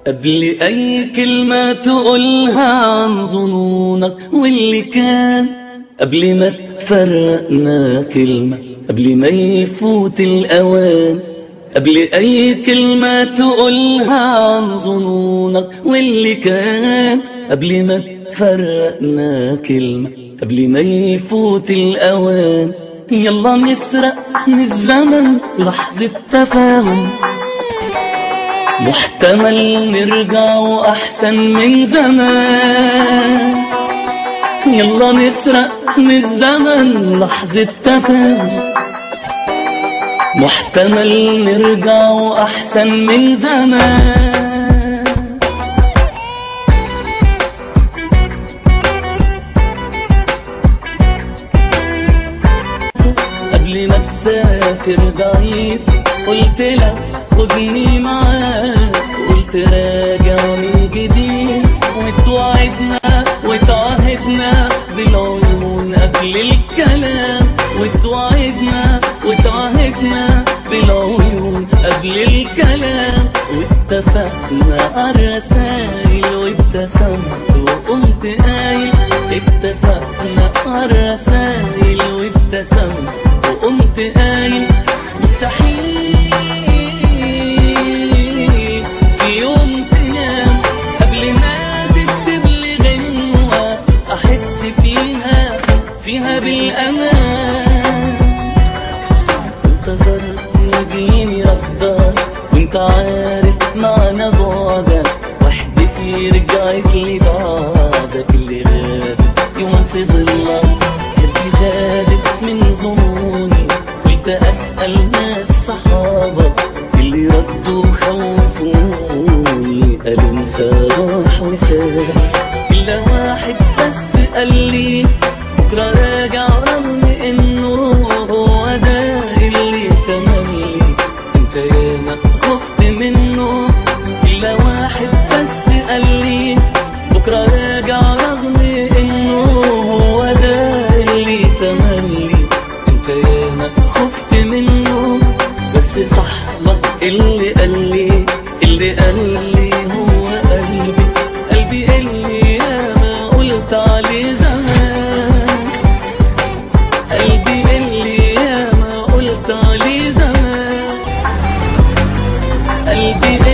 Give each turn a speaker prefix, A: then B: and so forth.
A: قبل أي كلمة تقولها عن ظنونك واللي كان قبل ما تفرقنا كلمة قبل ما يفوت الأوان قبل أي كلمة تقولها عن ظنونك واللي كان قبل ما تفرقنا كلمة قبل ما يفوت الأوان يلا نسرق من الزمن لحظة تفاهم محتمل نرجع وأحسن من زمان يلا نسرق من الزمن لحظة تفاهم محتمل نرجع وأحسن من زمان قبل ما تسافر بعيد قلت لك خدني معاك قلت راجع من جديد وتوعدنا وتعهدنا بالعيون قبل الكلام وتوعدنا وتعهدنا بالعيون قبل الكلام واتفقنا عالرسايل وابتسمت وقمت قايل اتفقنا عالرسايل وابتسمت وقمت قايل مستحيل في يوم تنام قبل ما تكتب لي غنوة أحس فيها فيها بالأمان انتظرت يجيني ردك وانت عارف معنى بعدك وحدتي رجعت لي بعدك اللي غاب يوم في ضلك حيرتي زادت من ظنوني قلت اسأل ناس صحابك اللي ردوا خوفوني قالوا انسى راح وساب إلا واحد بس قال لي بكرة راجع رغم إنه هو ده اللي تملي انت ياما خفت منه إلا واحد بس قال لي بكرة راجع رغم إنه هو ده اللي تملي انت ياما خفت منه بس صاحبك اللي قال لي اللي قال لي هو قلبي قلبي اللي ياما قلت عليه زمان قلبي اللي ياما قلت عليه زمان قلبي